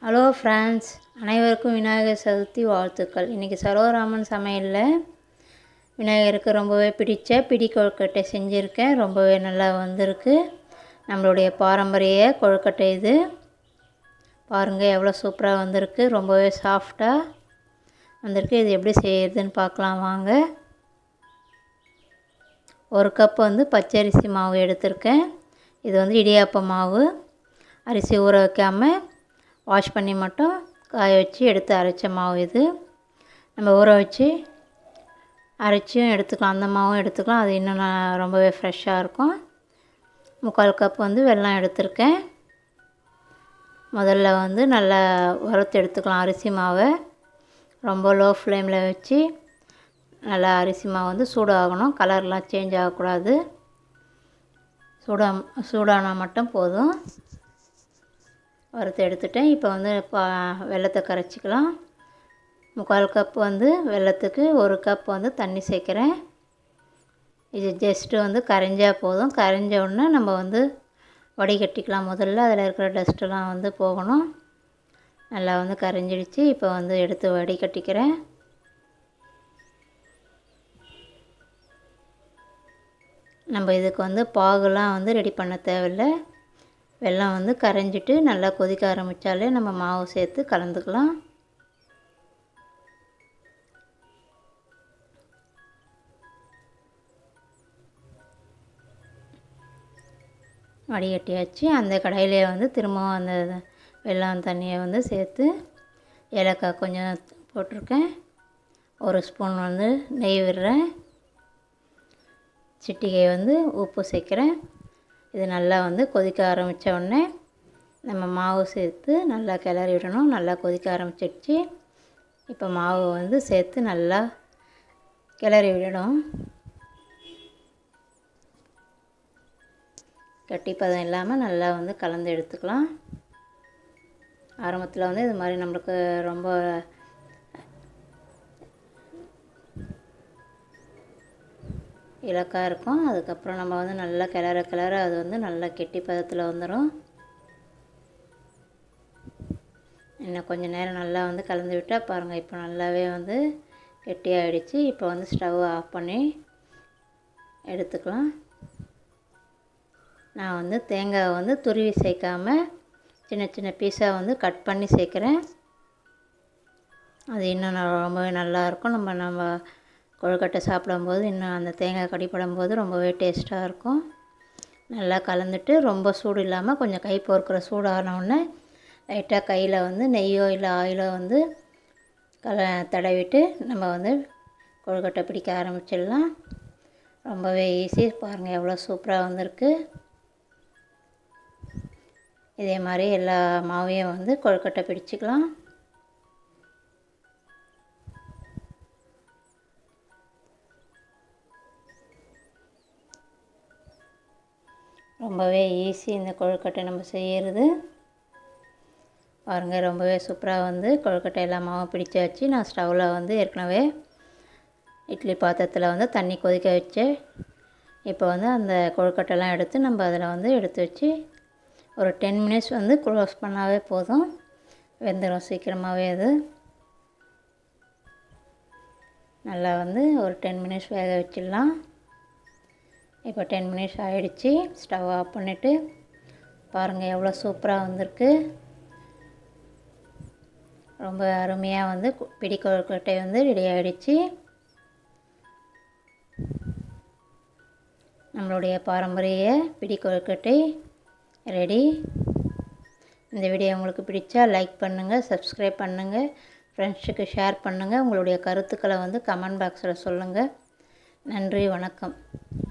hello friends அனைவருக்கும் விநாயகர் சதுர்த்தி வாழ்த்துக்கள் இன்றைக்கி சரோராமன் சமையலில் விநாயகருக்கு ரொம்பவே பிடிச்ச பிடி கொழுக்கட்டை செஞ்சுருக்கேன் ரொம்பவே நல்லா வந்திருக்கு நம்மளுடைய பாரம்பரிய கொழுக்கட்டை இது பாருங்கள் எவ்வளோ சூப்பராக வந்திருக்கு ரொம்பவே சாஃப்டாக வந்திருக்கு இது எப்படி செய்கிறதுன்னு பார்க்கலாம் வாங்க ஒரு கப் வந்து பச்சரிசி மாவு எடுத்திருக்கேன் இது வந்து இடியாப்ப மாவு அரிசி ஊற வைக்காமல் வாஷ் பண்ணி மட்டும் காய வச்சு எடுத்து அரைச்ச மாவு இது நம்ம ஊற வச்சு அரைச்சியும் எடுத்துக்கலாம் அந்த மாவும் எடுத்துக்கலாம் அது இன்னும் நான் ரொம்பவே ஃப்ரெஷ்ஷாக இருக்கும் முக்கால் கப் வந்து வெல்லம் எடுத்திருக்கேன் முதல்ல வந்து நல்லா வறுத்து எடுத்துக்கலாம் அரிசி மாவை ரொம்ப லோ ஃப்ளேமில் வச்சு நல்லா அரிசி மாவு வந்து சூடாகணும் கலர்லாம் சேஞ்ச் ஆகக்கூடாது சூடா சூடானால் மட்டும் போதும் வறுத்து எடுத்துட்டேன் இப்போ வந்து பா வெள்ளத்தை கரைச்சிக்கலாம் முக்கால் கப் வந்து வெள்ளத்துக்கு ஒரு கப் வந்து தண்ணி சேர்க்குறேன் இது ஜஸ்ட்டு வந்து கரைஞ்சால் போதும் கரைஞ்ச உடனே நம்ம வந்து வடிகட்டிக்கலாம் முதல்ல அதில் இருக்கிற டஸ்ட்டெல்லாம் வந்து போகணும் நல்லா வந்து கரைஞ்சிடுச்சு இப்போ வந்து எடுத்து வடிகட்டிக்கிறேன் நம்ம இதுக்கு வந்து பாகுலாம் வந்து ரெடி பண்ண தேவையில்லை வெல்லம் வந்து கரைஞ்சிட்டு நல்லா கொதிக்க ஆரம்பித்தாலே நம்ம மாவு சேர்த்து கலந்துக்கலாம் வடிகட்டியாச்சு அந்த கடையிலே வந்து திரும்பவும் அந்த வெல்லம் தண்ணியை வந்து சேர்த்து ஏலக்காய் கொஞ்சம் போட்டிருக்கேன் ஒரு ஸ்பூன் வந்து நெய் விடுறேன் சிட்டிகை வந்து உப்பு சேர்க்குறேன் இது நல்லா வந்து கொதிக்க ஆரம்பித்த உடனே நம்ம மாவு சேர்த்து நல்லா கிளறி விடணும் நல்லா கொதிக்க ஆரம்பிச்சிடுச்சு இப்போ மாவு வந்து சேர்த்து நல்லா கிளறி விடணும் கட்டிப்பதம் இல்லாமல் நல்லா வந்து கலந்து எடுத்துக்கலாம் ஆரம்பத்தில் வந்து இது மாதிரி நம்மளுக்கு ரொம்ப இலக்காக இருக்கும் அதுக்கப்புறம் நம்ம வந்து நல்லா கிளற கிளற அது வந்து நல்லா கெட்டி பதத்தில் வந்துடும் இன்னும் கொஞ்சம் நேரம் நல்லா வந்து கலந்து விட்டால் பாருங்கள் இப்போ நல்லாவே வந்து கெட்டியாகிடுச்சு இப்போ வந்து ஸ்டவ் ஆஃப் பண்ணி எடுத்துக்கலாம் நான் வந்து தேங்காவை வந்து துருவி சேர்க்காம சின்ன சின்ன பீஸாக வந்து கட் பண்ணி சேர்க்குறேன் அது இன்னும் ரொம்பவே நல்லாயிருக்கும் நம்ம நம்ம கொழுக்கட்டை சாப்பிடும்போது இன்னும் அந்த தேங்காய் கடிப்படும் போது ரொம்பவே டேஸ்ட்டாக இருக்கும் நல்லா கலந்துட்டு ரொம்ப சூடு இல்லாமல் கொஞ்சம் கை பொறுக்கிற சூடானவுடனே லைட்டாக கையில் வந்து நெய்யோ இல்லை ஆயிலோ வந்து கல தடவிட்டு நம்ம வந்து கொழுக்கட்டை பிடிக்க ஆரம்பிச்சிடலாம் ரொம்பவே ஈஸி பாருங்கள் எவ்வளோ சூப்பராக வந்திருக்கு இதே மாதிரி எல்லா மாவையும் வந்து கொழுக்கட்டை பிடிச்சிக்கலாம் ரொம்பவே ஈஸி இந்த கொழுக்கட்டை நம்ம செய்கிறது பாருங்கள் ரொம்பவே சூப்பராக வந்து கொழுக்கட்டை எல்லா மாவும் பிடிச்சி வச்சு நான் ஸ்டவ்வில் வந்து ஏற்கனவே இட்லி பாத்திரத்தில் வந்து தண்ணி கொதிக்க வச்சு இப்போ வந்து அந்த கொழுக்கட்டைலாம் எடுத்து நம்ம அதில் வந்து எடுத்து வச்சு ஒரு டென் மினிட்ஸ் வந்து க்ளோஸ் பண்ணாவே போதும் வெந்துடும் சீக்கிரமாகவே அது நல்லா வந்து ஒரு டென் மினிட்ஸ் வேக வச்சிடலாம் இப்போ டென் மினிட்ஸ் ஆகிடுச்சி ஸ்டவ் ஆஃப் பண்ணிவிட்டு பாருங்கள் எவ்வளோ சூப்பராக வந்திருக்கு ரொம்ப அருமையாக வந்து பிடி கொழுக்கட்டை வந்து ரெடி ஆகிடுச்சு நம்மளுடைய பாரம்பரிய பிடி கொழுக்கட்டை ரெடி இந்த வீடியோ உங்களுக்கு பிடிச்சா லைக் பண்ணுங்கள் சப்ஸ்கிரைப் பண்ணுங்கள் ஃப்ரெண்ட்ஸுக்கு ஷேர் பண்ணுங்கள் உங்களுடைய கருத்துக்களை வந்து கமெண்ட் பாக்ஸில் சொல்லுங்கள் நன்றி வணக்கம்